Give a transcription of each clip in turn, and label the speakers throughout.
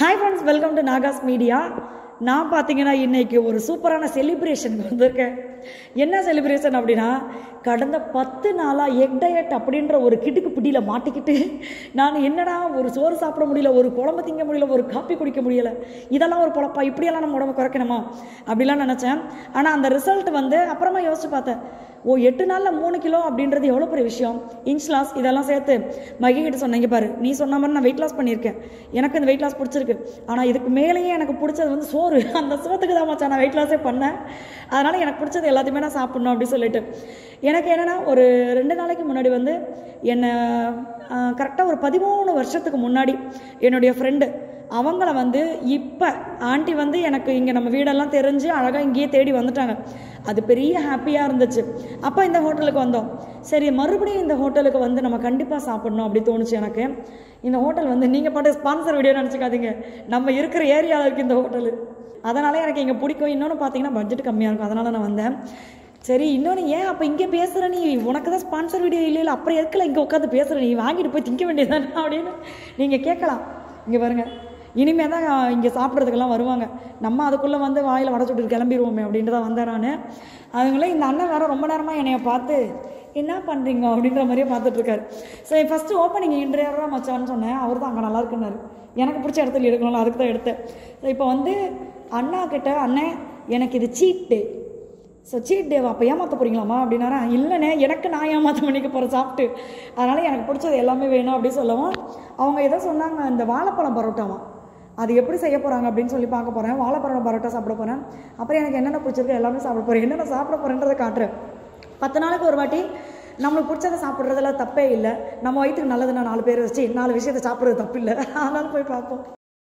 Speaker 1: hi friends welcome to Nagas media நான் பார்த்தீங்கன்னா இன்னைக்கு ஒரு சூப்பரான செலிப்ரேஷனுக்கு வந்திருக்கேன் என்ன செலிப்ரேஷன் அப்படின்னா கடந்த பத்து நாளாக எக் டயட் அப்படின்ற ஒரு கிடுக்கு பிடியில் மாட்டிக்கிட்டு நான் என்னடா ஒரு சோறு சாப்பிட முடியல ஒரு குழம்பு திங்க முடியல ஒரு காப்பி குடிக்க முடியல இதெல்லாம் ஒரு பொழப்பா இப்படியெல்லாம் நம்ம உடம்பு குறைக்கணுமா அப்படிலாம் நினச்சேன் ஆனால் அந்த ரிசல்ட் வந்து அப்புறமா யோசிச்சு பார்த்தேன் ஓ எட்டு நாளில் மூணு கிலோ அப்படின்றது எவ்வளோ பெரிய விஷயம் இன்ச் லாஸ் இதெல்லாம் சேர்த்து மகி கிட்ட சொன்னீங்க பாரு நீ சொன்ன மாதிரி நான் வெயிட் லாஸ் பண்ணியிருக்கேன் எனக்கு இந்த வெயிட் லாஸ் பிடிச்சிருக்கு ஆனால் இதுக்கு மேலேயே எனக்கு பிடிச்சது வந்து சோறு அந்த சோத்துக்கு தான் மச்சான் நான் வெயிட் லாஸே பண்ணேன் அதனால் எனக்கு பிடிச்சது எல்லாத்தையுமே நான் சாப்பிட்ணும் அப்படின்னு சொல்லிட்டு எனக்கு என்னென்னா ஒரு ரெண்டு நாளைக்கு முன்னாடி வந்து என்னை கரெக்டாக ஒரு பதிமூணு வருஷத்துக்கு முன்னாடி என்னுடைய ஃப்ரெண்டு அவங்கள வந்து இப்போ ஆண்டி வந்து எனக்கு இங்கே நம்ம வீடெல்லாம் தெரிஞ்சு அழகாக இங்கேயே தேடி வந்துட்டாங்க அது பெரிய ஹாப்பியாக இருந்துச்சு அப்போ இந்த ஹோட்டலுக்கு வந்தோம் சரி மறுபடியும் இந்த ஹோட்டலுக்கு வந்து நம்ம கண்டிப்பாக சாப்பிடணும் அப்படி தோணுச்சு எனக்கு இந்த ஹோட்டல் வந்து நீங்கள் பாட்டு ஸ்பான்சர் வீடியோ நினச்சிக்காதீங்க நம்ம இருக்கிற ஏரியாவில் இருக்குது இந்த ஹோட்டலு அதனால எனக்கு இங்கே பிடிக்கும் இன்னொன்று பார்த்தீங்கன்னா பட்ஜெட் கம்மியாக இருக்கும் அதனால் நான் வந்தேன் சரி இன்னொன்று ஏன் அப்போ இங்கே பேசுகிற நீ உனக்கு தான் ஸ்பான்சர் வீடியோ இல்லை இல்லை அப்புறம் எதுக்குல இங்கே உட்காந்து பேசுகிற நீ வாங்கிட்டு போய் திங்க வேண்டியதானே அப்படின்னு நீங்கள் கேட்கலாம் இங்கே பாருங்க இனிமேல் தான் இங்கே சாப்பிட்றதுக்கெல்லாம் வருவாங்க நம்ம அதுக்குள்ளே வந்து வாயில் வடை சுட்டு கிளம்பிடுவோமே அப்படின்ட்டு தான் வந்தேன் நான் அதுங்களே இந்த அண்ணன் வேற ரொம்ப நேரமாக என்னைய பார்த்து என்ன பண்ணுறீங்க அப்படின்ற மாதிரியே பார்த்துட்ருக்காரு சரி ஃபஸ்ட்டு ஓப்பனிங் இன்றையாரூவா மச்சான்னு சொன்னேன் அவர் தான் அங்கே நல்லா இருக்குன்னாரு எனக்கு பிடிச்ச இடத்துல எடுக்கணும்ல அதுக்கு தான் எடுத்தேன் இப்போ வந்து அண்ணா கிட்ட அண்ணே எனக்கு இது சீட் டே ஸோ சீட் டேவா அப்போ ஏமாற்ற போகிறீங்களாம்மா அப்படின்னாரா இல்லைண்ணே எனக்கு நான் ஏமாற்ற பண்ணிக்க போகிறேன் சாப்பிட்டு அதனால் எனக்கு பிடிச்சது எல்லாமே வேணும் அப்படின்னு சொல்லவும் அவங்க எதோ சொன்னாங்க இந்த வாழைப்பழம் பரோட்டாமா அது எப்படி செய்ய போகிறாங்க அப்படின்னு சொல்லி பார்க்க போகிறேன் வாழைப்பழம் பரோட்டா சாப்பிட போகிறேன் அப்புறம் எனக்கு என்னென்ன பிடிச்சிருக்கு எல்லாமே சாப்பிட போகிறேன் என்னென்ன சாப்பிட போகிறேன்றதை காட்டுறேன் பத்து நாளைக்கு ஒரு வாட்டி நம்மளுக்கு பிடிச்சதை சாப்பிட்றதுல தப்பே இல்லை நம்ம வயிற்றுக்கு நல்லதுன்னா நாலு பேர் வச்சு நாலு விஷயத்தை சாப்பிட்றது தப்பு இல்லை அதனால போய் பார்ப்போம்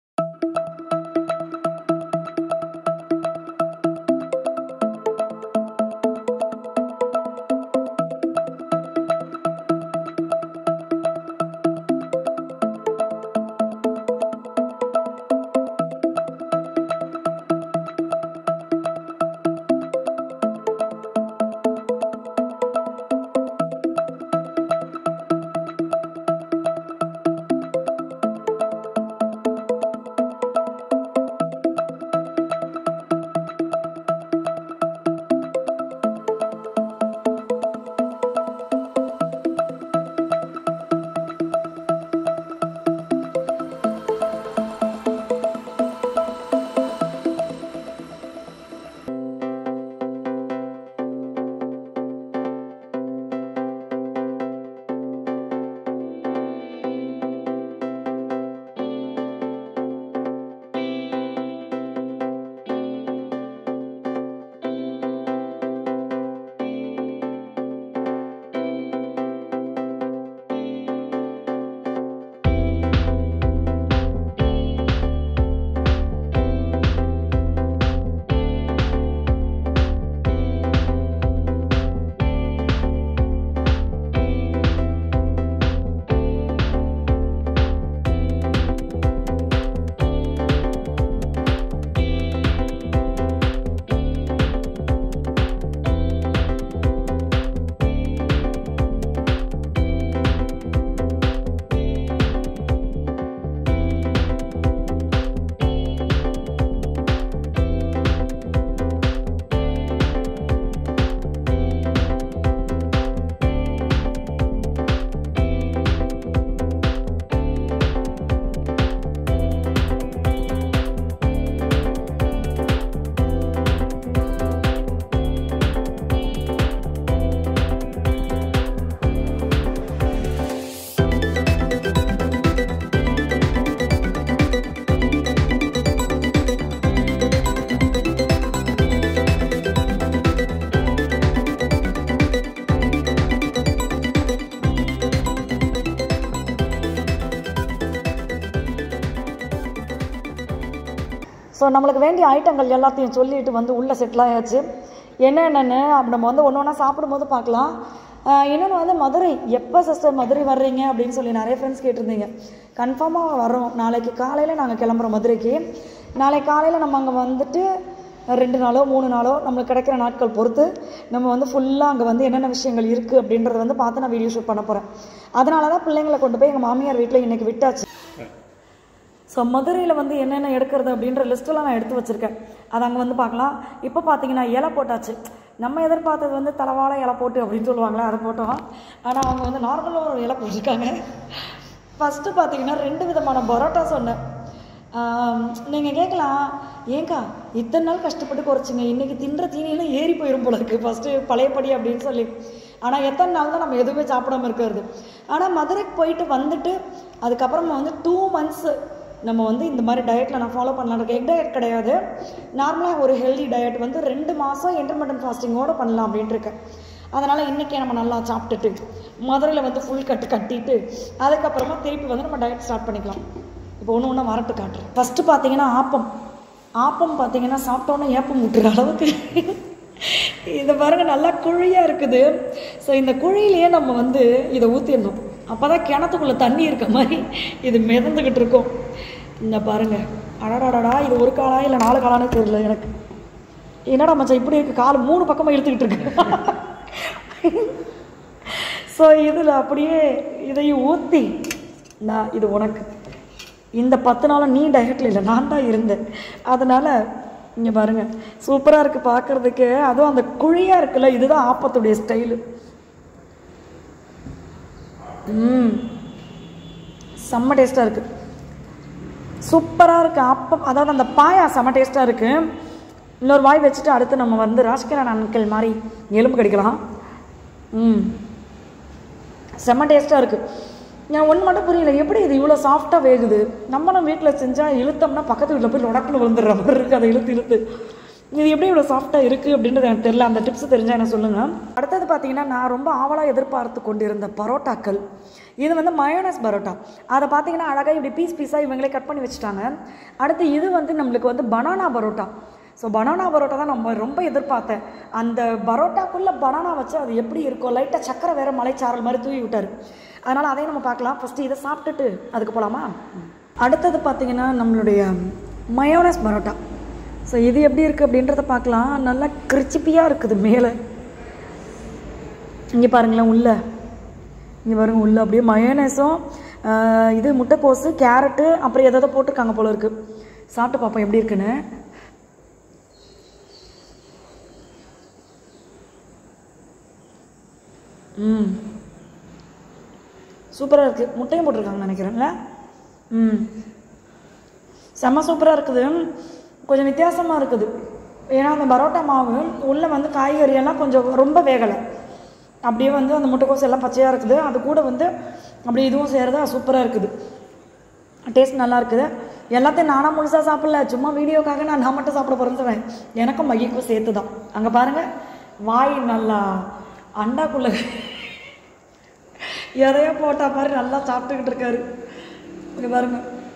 Speaker 1: ஸோ நம்மளுக்கு வேண்டிய ஐட்டங்கள் எல்லாத்தையும் சொல்லிட்டு வந்து உள்ளே செட்டில் ஆயாச்சு என்னென்னு அப்படி நம்ம வந்து ஒன்று ஒன்றா சாப்பிடும்போது பார்க்கலாம் இன்னொன்று வந்து மதுரை எப்போ சிஸ்டர் மதுரை வர்றீங்க அப்படின்னு சொல்லி நிறைய ஃப்ரெண்ட்ஸ் கேட்டிருந்தீங்க கன்ஃபார்மாக வரோம் நாளைக்கு காலையில் நாங்கள் கிளம்புறோம் மதுரைக்கு நாளைக்கு காலையில் நம்ம அங்கே வந்துட்டு ரெண்டு நாளோ மூணு நாளோ நம்மளுக்கு கிடைக்கிற நாட்கள் பொறுத்து நம்ம வந்து ஃபுல்லாக அங்கே வந்து என்னென்ன விஷயங்கள் இருக்குது அப்படின்றத வந்து பார்த்து நான் வீடியோ ஷூட் பண்ண போகிறேன் அதனால தான் பிள்ளைங்களை கொண்டு போய் எங்கள் மாமியார் வீட்டில் இன்றைக்கி விட்டாச்சு ஸோ மதுரையில் வந்து என்னென்ன எடுக்கிறது அப்படின்ற லிஸ்ட்டெல்லாம் நான் எடுத்து வச்சுருக்கேன் அது அங்கே வந்து பார்க்கலாம் இப்போ பார்த்தீங்கன்னா இலை போட்டாச்சு நம்ம எதிர்பார்த்தது வந்து தலவாழை இலை போட்டு அப்படின்னு சொல்லுவாங்களே அதை போட்டோம் ஆனால் அவங்க வந்து நார்மலாக ஒரு இலை போட்டிருக்காங்க ஃபஸ்ட்டு பார்த்தீங்கன்னா ரெண்டு விதமான பரோட்டா சொன்னேன் நீங்கள் கேட்கலாம் ஏங்கா இத்தனை நாள் கஷ்டப்பட்டு குறைச்சிங்க இன்றைக்கி தின்ற தீனியெல்லாம் ஏறி போயிடும் போல இருக்குது ஃபஸ்ட்டு பழையபடி அப்படின்னு சொல்லி ஆனால் எத்தனை நாள் தான் நம்ம எதுவுமே சாப்பிடாம இருக்கிறது ஆனால் மதுரைக்கு போயிட்டு வந்துட்டு அதுக்கப்புறமா வந்து டூ மந்த்ஸு நம்ம வந்து இந்த மாதிரி டயட்டில் நான் ஃபாலோ பண்ணலாம் இருக்கேன் எக் டயட் கிடையாது நார்மலாக ஒரு ஹெல்தி டயட் வந்து ரெண்டு மாதம் இன்டர்மீடியன் ஃபாஸ்டிங்கோடு பண்ணலாம் அப்படின்ட்டு இருக்கேன் அதனால் இன்றைக்கே நம்ம நல்லா சாப்பிட்டுட்டு மதுரையில் வந்து ஃபுல் கட்டு கட்டிட்டு அதுக்கப்புறமா திருப்பி வந்து நம்ம டயட் ஸ்டார்ட் பண்ணிக்கலாம் இப்போ ஒன்று ஒன்று வரட்டு காட்டுறேன் ஃபஸ்ட்டு பார்த்தீங்கன்னா ஆப்பம் ஆப்பம் பார்த்தீங்கன்னா சாப்பிட்டோன்னே ஏப்பம் விட்டுற அளவுக்கு இதை பாருங்க நல்லா குழியாக இருக்குது ஸோ இந்த குழியிலேயே நம்ம வந்து இதை ஊற்றிடணும் அப்போ தான் கிணத்துக்குள்ளே தண்ணி இருக்க மாதிரி இது மிதந்துக்கிட்டு இருக்கும் இந்த பாருங்க அடடாடா இது ஒரு காலா இல்லை நாலு காலான்னு தெரியல எனக்கு என்னடா மச்சான் இப்படி இருக்கு கால் மூணு பக்கமாக இழுத்துக்கிட்டு இருக்கு ஸோ இதில் அப்படியே இதையும் ஊற்றி நான் இது உனக்கு இந்த பத்து நாளும் நீ டயட்டில் இல்லை நான் தான் இருந்தேன் அதனால் இங்கே பாருங்கள் சூப்பராக இருக்குது பார்க்குறதுக்கு அதுவும் அந்த குழியாக இருக்குல்ல இதுதான் ஆப்பத்துடைய ஸ்டைலு ம் செம்ம டேஸ்ட்டாக இருக்குது சூப்பராக இருக்குது அப்பம் அதாவது அந்த பாயா செம்ம டேஸ்ட்டாக இருக்குது இன்னொரு வாய் வச்சுட்டு அடுத்து நம்ம வந்து ராஜ்கிரண் அன்கல் மாதிரி எலும்பு கடிக்கலாம் ம் செம்ம டேஸ்ட்டாக இருக்குது நான் ஒன்று மட்டும் புரியல எப்படி இது இவ்வளோ சாஃப்டாக வேகுது நம்மளும் வீட்டில் செஞ்சால் இழுத்தோம்னா பக்கத்து வீட்டில் போய் உடக்குன்னு விழுந்துடுற மாதிரி இருக்குது அதை இழுத்து இழுத்து இது எப்படி இவ்வளோ சாஃப்டாக இருக்குது அப்படின்றது எனக்கு தெரியல அந்த டிப்ஸ் தெரிஞ்சால் என்ன சொல்லுங்கள் அடுத்தது பார்த்தீங்கன்னா நான் ரொம்ப ஆவலாக எதிர்பார்த்து கொண்டிருந்த பரோட்டாக்கள் இது வந்து மயோனஸ் பரோட்டா அதை பார்த்தீங்கன்னா அழகாக இப்படி பீஸ் பீஸாக இவங்களே கட் பண்ணி வச்சுட்டாங்க அடுத்து இது வந்து நம்மளுக்கு வந்து banana parotta so banana parotta தான் நம்ம ரொம்ப எதிர்பார்த்தேன் அந்த பரோட்டாக்குள்ளே பனானா வச்சு அது எப்படி இருக்கும் லைட்டாக சக்கரை வேறு மலைச்சாரல் மாதிரி தூவி விட்டார் அதனால் அதையும் நம்ம பார்க்கலாம் ஃபஸ்ட்டு இதை சாப்பிட்டுட்டு அதுக்கு போகலாமா அடுத்தது பார்த்தீங்கன்னா நம்மளுடைய மயோனஸ் பரோட்டா ஸோ இது எப்படி இருக்குது அப்படின்றத பார்க்கலாம் நல்லா கிரிச்சிப்பியாக இருக்குது மேலே இங்கே பாருங்களேன் உள்ள இங்கே பாருங்க உள்ள அப்படியே மயோனஸும் இது முட்டைக்கோஸு கேரட்டு அப்புறம் எதாவது போட்டிருக்காங்க போல இருக்குது சாப்பிட்டு பார்ப்போம் எப்படி இருக்குன்னு ம் சூப்பராக இருக்குது முட்டையும் போட்டிருக்காங்கன்னு நினைக்கிறேன்ல ம் செம்ம சூப்பராக இருக்குது கொஞ்சம் வித்தியாசமாக இருக்குது ஏன்னா அந்த பரோட்டா மாவு உள்ளே வந்து காய்கறி எல்லாம் கொஞ்சம் ரொம்ப வேகலை அப்படியே வந்து அந்த முட்டைக்கோஸ் எல்லாம் பச்சையாக இருக்குது அது கூட வந்து அப்படி இதுவும் செய்கிறதா சூப்பராக இருக்குது டேஸ்ட் நல்லா இருக்குது எல்லாத்தையும் நானாக முழுசாக சாப்பிடல சும்மா வீடியோக்காக நான் நான் மட்டும் சாப்பிட போகிறேன்னு சொன்னேன் எனக்கும் மையக்கும் சேர்த்து தான் அங்கே பாருங்கள் வாய் நல்லா அண்டாக்குள்ள எதையோ போட்டா மாதிரி நல்லா சாப்பிட்டுக்கிட்டு இருக்காரு இங்கே பாருங்க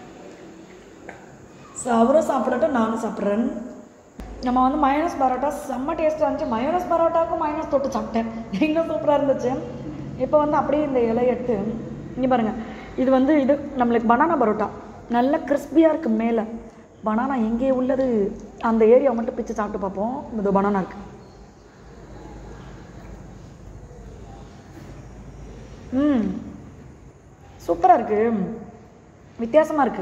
Speaker 1: ஸோ அவரும் சாப்பிடட்டும் நானும் சாப்பிட்றேன் நம்ம வந்து மயோனஸ் பரோட்டா செம்ம டேஸ்ட்டாக இருந்துச்சு மயோனஸ் பரோட்டாவுக்கும் மயோனஸ் தொட்டு சாப்பிட்டேன் இன்னும் சூப்பராக இருந்துச்சு இப்போ வந்து அப்படியே இந்த இலையை எடுத்து இங்கே பாருங்கள் இது வந்து இது நம்மளுக்கு பனானா பரோட்டா நல்ல கிறிஸ்பியாக இருக்குது மேலே பனானா எங்கே உள்ளது அந்த ஏரியா மட்டும் பிச்சு சாப்பிட்டு பார்ப்போம் இது பனானா இருக்குது ம் சூப்பராக இருக்கு வித்தியாசமாக இருக்கு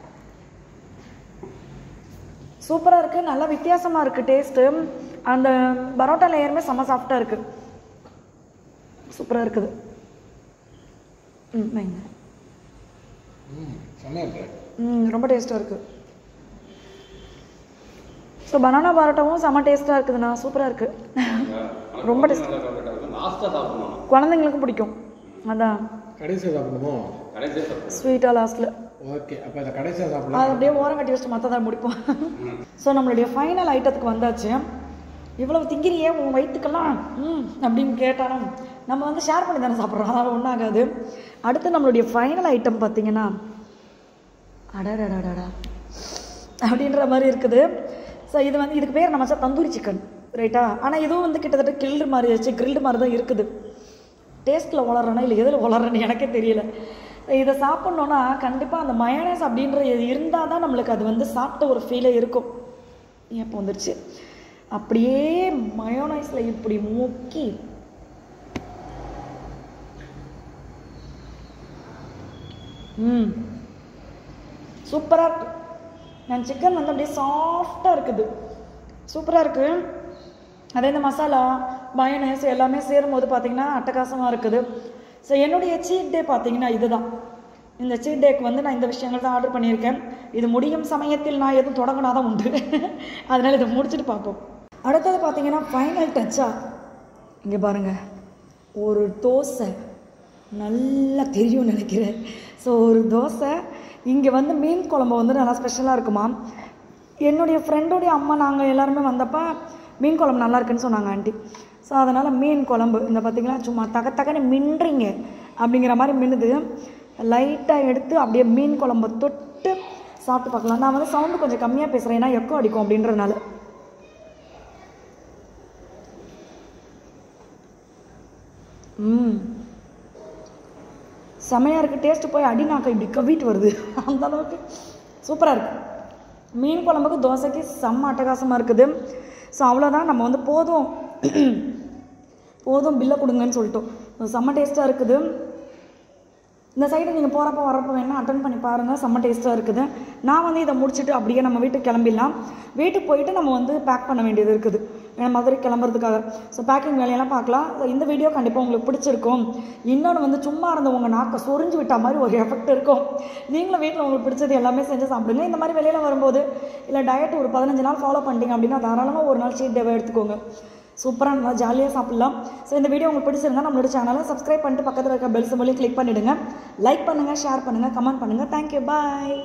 Speaker 1: சூப்பராக இருக்குது நல்லா வித்தியாசமாக இருக்குது டேஸ்ட்டு அந்த பரோட்டா லேயருமே செம்ம சாஃப்டாக இருக்குது சூப்பராக இருக்குது ம் வைங்க
Speaker 2: ம் செம்மையா இருக்கு
Speaker 1: ம் ரொம்ப டேஸ்ட்டாக இருக்குது ஸோ பனானா பரோட்டாவும் செம்ம டேஸ்ட்டாக இருக்குதுண்ணா சூப்பராக இருக்குது ரொம்ப டேஸ்ட்
Speaker 3: லாஸ்ட்டாக சாப்பிடணும்
Speaker 1: குழந்தைங்களுக்கும் பிடிக்கும் அதான்
Speaker 2: கடைசியாக சாப்பிடணுமோ
Speaker 3: கடைசியாக சாப்பிடணும்
Speaker 1: ஸ்வீட்டாக லாஸ்ட்டில்
Speaker 2: ஓகே அப்போ இதை கடைசியாக
Speaker 1: அது
Speaker 2: சாப்பிடலாம்
Speaker 1: அப்படியே ஓரம் கட்டி வச்சுட்டு மற்றதை முடிப்போம் ஸோ நம்மளுடைய ஃபைனல் ஐட்டத்துக்கு வந்தாச்சு இவ்வளவு திங்கிறியே உன் வயிற்றுக்கெல்லாம் ம் அப்படின்னு கேட்டாலும் நம்ம வந்து ஷேர் பண்ணி தானே சாப்பிட்றோம் அதனால் ஒன்றும் ஆகாது அடுத்து நம்மளுடைய ஃபைனல் ஐட்டம் பார்த்தீங்கன்னா அடடடடடா அப்படின்ற மாதிரி இருக்குது ஸோ இது வந்து இதுக்கு பேர் நம்ம வச்சா தந்தூரி சிக்கன் ரைட்டா ஆனால் இதுவும் வந்து கிட்டத்தட்ட கில்டு மாதிரி வச்சு கிரில்டு மாதிரி தான் இருக்குது டேஸ்ட்டில் வளர்றேனா இல்லை எதில் வளர்றேன்னு எனக்கே தெரியல இதை சாப்பிட்ணுன்னா கண்டிப்பாக அந்த மயனஸ் அப்படின்ற இது இருந்தால் தான் நம்மளுக்கு அது வந்து சாப்பிட்ட ஒரு ஃபீலே இருக்கும் எப்போ வந்துருச்சு அப்படியே மயோனைஸில் இப்படி முக்கி ம் சூப்பராக இருக்கு நான் சிக்கன் வந்து அப்படியே சாஃப்டாக இருக்குது சூப்பராக இருக்குது அதே இந்த மசாலா மயனேஸ் எல்லாமே சேரும்போது பார்த்தீங்கன்னா அட்டகாசமாக இருக்குது ஸோ என்னுடைய சீட் டே பார்த்தீங்கன்னா இதுதான் இந்த சீட் டேக்கு வந்து நான் இந்த விஷயங்கள் தான் ஆர்டர் பண்ணியிருக்கேன் இது முடியும் சமயத்தில் நான் எதுவும் தொடங்கினா தான் உண்டு அதனால் இதை முடிச்சுட்டு பார்ப்போம் அடுத்தது பார்த்தீங்கன்னா ஃபைனல் டச்சா இங்கே பாருங்கள் ஒரு தோசை நல்லா தெரியும்னு நினைக்கிறேன் ஸோ ஒரு தோசை இங்கே வந்து மீன் குழம்பு வந்து நல்லா ஸ்பெஷலாக இருக்குமா என்னுடைய ஃப்ரெண்டோடைய அம்மா நாங்கள் எல்லாருமே வந்தப்போ மீன் குழம்பு நல்லா இருக்குன்னு சொன்னாங்க ஆண்டி ஸோ அதனால் மீன் குழம்பு இந்த பார்த்தீங்களா சும்மா தக தகன்னு மின்றீங்க அப்படிங்கிற மாதிரி மின்னுது லைட்டாக எடுத்து அப்படியே மீன் குழம்பு தொட்டு சாப்பிட்டு பார்க்கலாம் நான் வந்து சவுண்டு கொஞ்சம் கம்மியாக பேசுகிறேன் ஏன்னா எக்கோ அடிக்கும் அப்படின்றதுனால ம் செமையாக இருக்குது டேஸ்ட்டு போய் அடி நாக்க இப்படி கவிட்டு வருது அந்த அளவுக்கு சூப்பராக இருக்குது மீன் குழம்புக்கு தோசைக்கு செம்ம அட்டகாசமாக இருக்குது ஸோ அவ்வளோதான் நம்ம வந்து போதும் போதும் பில்லை கொடுங்கன்னு சொல்லிட்டோம் செம்ம டேஸ்ட்டாக இருக்குது இந்த சைடு நீங்கள் போகிறப்ப வரப்போ வேணால் அட்டன் பண்ணி பாருங்கள் செம்ம டேஸ்ட்டாக இருக்குது நான் வந்து இதை முடிச்சுட்டு அப்படியே நம்ம வீட்டுக்கு கிளம்பிடலாம் வீட்டுக்கு போயிட்டு நம்ம வந்து பேக் பண்ண வேண்டியது இருக்குது ஏன்னா மதுரை கிளம்புறதுக்காக ஸோ பேக்கிங் வேலையெல்லாம் பார்க்கலாம் So, இந்த வீடியோ கண்டிப்பாக உங்களுக்கு பிடிச்சிருக்கும் இன்னொன்று வந்து சும்மா இருந்த உங்கள் நாக்கை சொரிஞ்சு விட்ட மாதிரி ஒரு எஃபெக்ட் இருக்கும் நீங்களும் வீட்டில் உங்களுக்கு பிடிச்சது எல்லாமே செஞ்சு சாப்பிடுங்க இந்த மாதிரி வெளியில் வரும்போது இல்லை டயட் ஒரு பதினஞ்சு நாள் ஃபாலோ பண்ணிட்டீங்க அப்படின்னா தாராளமாக ஒரு நாள் சீட் டேவை எடுத்துக்கோங்க சூப்பராக நல்லா ஜாலியாக சாப்பிட்லாம் ஸோ இந்த வீடியோ உங்களுக்கு பிடிச்சிருந்தா நம்மளோட சேனலை சப்ஸ்கிரைப் பண்ணிட்டு பக்கத்தில் இருக்க பெல் சிம்பளையும் கிளிக் பண்ணிவிடுங்க லைக் பண்ணுங்கள் ஷேர் பண்ணுங்கள் கமெண்ட் பண்ணுங்கள் தேங்க்யூ பாய்